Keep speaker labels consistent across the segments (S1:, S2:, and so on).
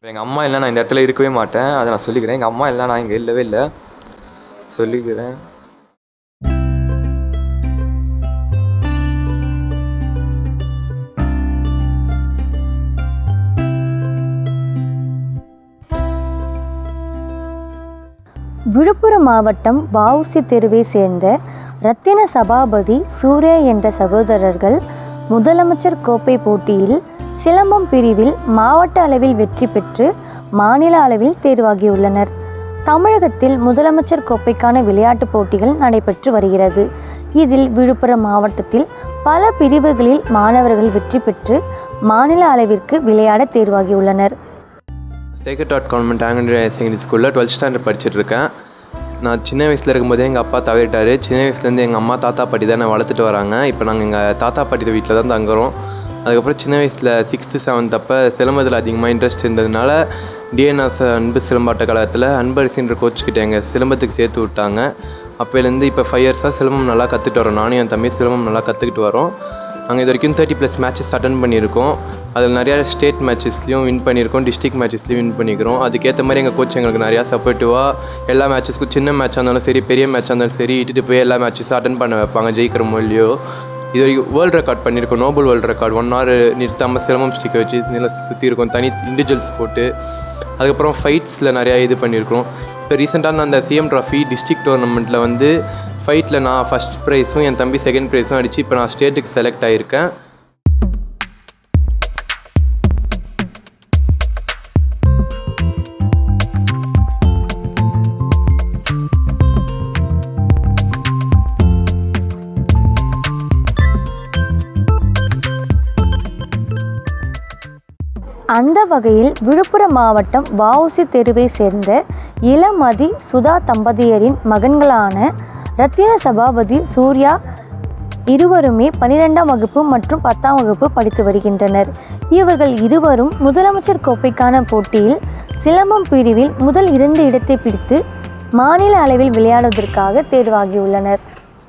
S1: எங்கள் அம்மா இல்லை நான் இந்த இடத்துல இருக்கவே மாட்டேன் அதை நான் சொல்லிக்கிறேன் எங்கள் அம்மா இல்லை நான் இங்கே இல்லவே இல்லை சொல்லிக்கிறேன்
S2: விழுப்புரம் மாவட்டம் வஉசி தெருவை சேர்ந்த ரத்தின சபாபதி சூர்யா என்ற சகோதரர்கள் முதலமைச்சர் கோப்பை போட்டியில் சிலம்பம் பிரிவில் மாவட்ட அளவில் வெற்றி பெற்று மாநில அளவில் தேர்வாகியுள்ளனர் தமிழகத்தில் முதலமைச்சர் கோப்பைக்கான விளையாட்டுப் போட்டிகள் நடைபெற்று வருகிறது இதில் விழுப்புரம் மாவட்டத்தில் பல பிரிவுகளில் மாணவர்கள் வெற்றி பெற்று மாநில அளவிற்கு விளையாட தேர்வாகியுள்ளனர்
S3: சேகர் டாட் கான்வென்ட் ஆங்கில செகண்டரி ஸ்கூலில் டுவெல்த் ஸ்டாண்டர்ட் படிச்சுட்டு இருக்கேன் நான் சின்ன வயசில் இருக்கும்போதே எங்கள் அப்பா தவறிட்டார் சின்ன வயசுலேருந்து எங்கள் அம்மா தாத்தா பாட்டி தான் என்னை வளர்த்துட்டு வராங்க இப்போ நாங்கள் எங்கள் தாத்தா பாட்டி வீட்டில் தான் தங்குறோம் அதுக்கப்புறம் சின்ன வயசில் சிக்ஸ்த்து செவன்த் அப்போ சிலம்பத்தில் அதிகமாக இன்ட்ரெஸ்ட் இருந்ததுனால டிஎன்எஸ் அன்பு சிலம்பாட்ட கழகத்தில் அன்பரசின்ற கோச் கிட்ட எங்கள் சிலம்பத்துக்கு சேர்த்து விட்டாங்க அப்போலேருந்து இப்போ ஃபைவ் இயர்ஸாக சிலம்பம் நல்லா கற்றுட்டு வரோம் நானும் என் தம்பி சிலம்பம் நல்லா கற்றுக்கிட்டு வரோம் நாங்கள் இது வரைக்கும் தேர்ட்டி ப்ளஸ் மேட்சஸ் அட்டன் பண்ணியிருக்கோம் அதில் நிறையா ஸ்டேட் மேட்சஸ்லையும் வின் பண்ணியிருக்கோம் டிஸ்ட்ரிக்ட் மேட்சஸ்லையும் வின் பண்ணிக்கிறோம் அதுக்கேற்ற மாதிரி எங்கள் கோச் எங்களுக்கு நிறையா சப்போர்ட்டிவாக எல்லா மேட்சஸ்க்கும் சின்ன மேட்சாக இருந்தாலும் சரி பெரிய மேட்சாக இருந்தாலும் சரி இட்டுட்டு போய் எல்லா மேட்சஸும் அட்டன் பண்ண வைப்பாங்க ஜெயிக்கிறோமோ இல்லையோ இது வரைக்கும் வேர்ல்டு ரெக்கார்ட் பண்ணியிருக்கோம் Nobel world record one hour நிறுத்தாமல் சிரமம் ஸ்டிக்கை வச்சு நல்லா சுற்றி இருக்கோம் தனி இண்டிவிஜுவல்ஸ் போட்டு அதுக்கப்புறம் ஃபைட்ஸில் நிறையா இது பண்ணியிருக்கோம் இப்போ ரீசெண்டாக நான் அந்த சிஎம் ட்ராஃபி டிஸ்ட்ரிக்ட் டோர்னமெண்ட்டில் வந்து ஃபைட்டில் நான் ஃபஸ்ட் ப்ரைஸும் என் தம்பி செகண்ட் ப்ரைஸும் அடித்து இப்போ நான் ஸ்டேட்டுக்கு செலக்ட் ஆகியிருக்கேன்
S2: அந்த வகையில் விழுப்புரம் மாவட்டம் வஉசி தெருவை சேர்ந்த இளமதி சுதா தம்பதியரின் மகன்களான ரத்தின சபாபதி சூர்யா இருவருமே பன்னிரெண்டாம் வகுப்பு மற்றும் பத்தாம் வகுப்பு படித்து வருகின்றனர் இவர்கள் இருவரும் முதலமைச்சர் கோப்பைக்கான போட்டியில் சிலம்பம் பிரிவில் முதல் இரண்டு இடத்தை பிடித்து மாநில அளவில் விளையாடுவதற்காக தேர்வாகியுள்ளனர்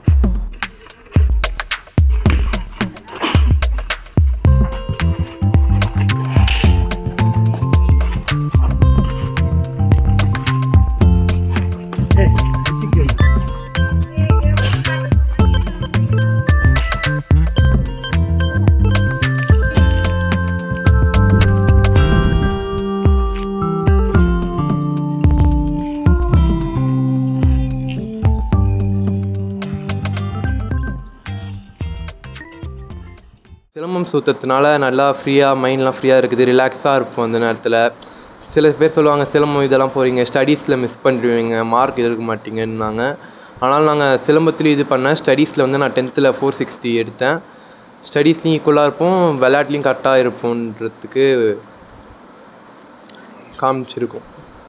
S3: சிலம்பம் சுத்தத்தினால நல்லா ஃப்ரீயாக மைண்ட்லாம் ஃப்ரீயாக இருக்குது ரிலாக்ஸாக இருப்போம் அந்த நேரத்தில் சில பேர் சொல்லுவாங்க சிலம்பம் இதெல்லாம் போகிறீங்க ஸ்டடீஸில் மிஸ் பண்ணிடுவீங்க மார்க் எடுக்க மாட்டீங்கன்னாங்க ஆனால் நாங்கள் சிலம்பத்துலேயும் இது பண்ணேன் ஸ்டடீஸில் வந்து நான் டென்த்தில் ஃபோர் சிக்ஸ்டி எடுத்தேன் ஸ்டடீஸ்லேயும் ஈக்குவலாக இருப்போம் விளையாட்லேயும் கரெக்டாக இருப்போன்றதுக்கு காமிச்சிருக்கோம்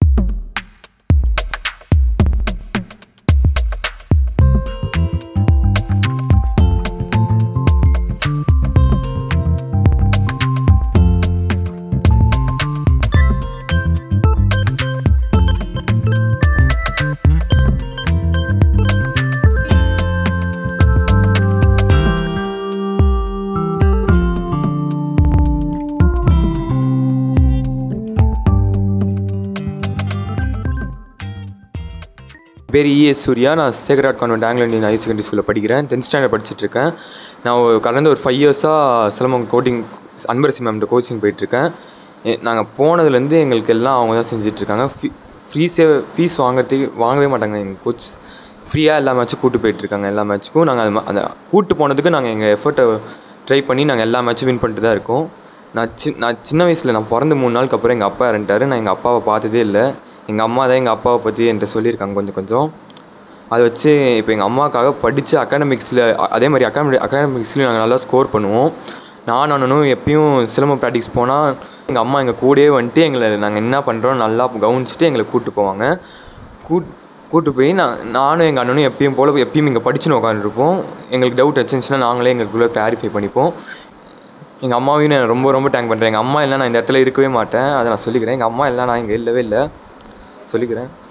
S1: பேர் இஎஸ் சூர்யா நான் சேகராட் convent Anglo Indian higher secondary ஸ்கூலில் படிக்கிறேன் டென்த் ஸ்டாண்டர்ட் படிச்சுட்டு இருக்கேன் நான் ஒரு கடந்த ஒரு ஃபைவ் இயர்ஸாக சிலம்பம் கோட்டிங் அன்பரசி மேம்கிட்ட கோச்சிங் போயிட்டுருக்கேன் நாங்கள் போனதுலேருந்து எங்களுக்கு எல்லாம் அவங்க தான் செஞ்சிட்ருக்காங்க ஃபீ ஃபீஸே ஃபீஸ் வாங்குறதுக்கு வாங்கவே மாட்டாங்க எங்கள் கோச் ஃப்ரீயாக எல்லா மேட்சும் கூட்டு போயிட்டுருக்காங்க எல்லா மேட்ச்சுக்கும் நாங்கள் அது மா- அந்த கூட்டு போனதுக்கு நாங்கள் எங்கள் எஃபர்ட்டை ட்ரை பண்ணி நாங்கள் எல்லா மேட்சும் வின் பண்ணிட்டு தான் இருக்கோம் நான் சி நான் சின்ன வயசில் நான் பிறந்த மூணு நாளுக்கு அப்புறம் எங்கள் அப்பா இறந்துட்டாரு நான் எங்கள் அப்பாவை பார்த்ததே இல்லை எங்கள் அம்மா தான் எங்கள் அப்பாவை பற்றி என்கிட்ட சொல்லியிருக்காங்க கொஞ்சம் கொஞ்சம் அதை வச்சு இப்போ எங்கள் அம்மாவுக்காக படித்து அகாடமிக்ஸில் அதே மாதிரி அகாடமி அகாடமிக்ஸ்லையும் நாங்கள் நல்லா ஸ்கோர் பண்ணுவோம் நான் அண்ணனும் எப்பயும் சிலம்பம் ப்ராக்டிஸ் போனால் எங்கள் அம்மா எங்கள் கூடயே வந்துட்டு எங்களை நாங்கள் என்ன பண்ணுறோம் நல்லா கவனிச்சிட்டு எங்களை கூப்பிட்டு போவாங்க கூட் கூட்டு போய் நான் நானும் எங்கள் அண்ணனும் எப்பயும் போல் எப்பயும் இங்கே படிச்சுன்னு உட்காந்துருப்போம் எங்களுக்கு டவுட் வச்சுருந்துச்சுன்னா நாங்களே எங்களுக்குள்ளே கிளாரிஃபை பண்ணிப்போம் எங்கள் அம்மாவையும் நான் ரொம்ப ரொம்ப தேங்க் பண்ணுறேன் எங்கள் அம்மா இல்லை நான் இந்த இடத்துல இருக்கவே மாட்டேன் அதை நான் சொல்லிக்கிறேன் எங்கள் அம்மா இல்லை நான் இங்கே இல்லவே இல்லை சொல்லிக்கிறேன்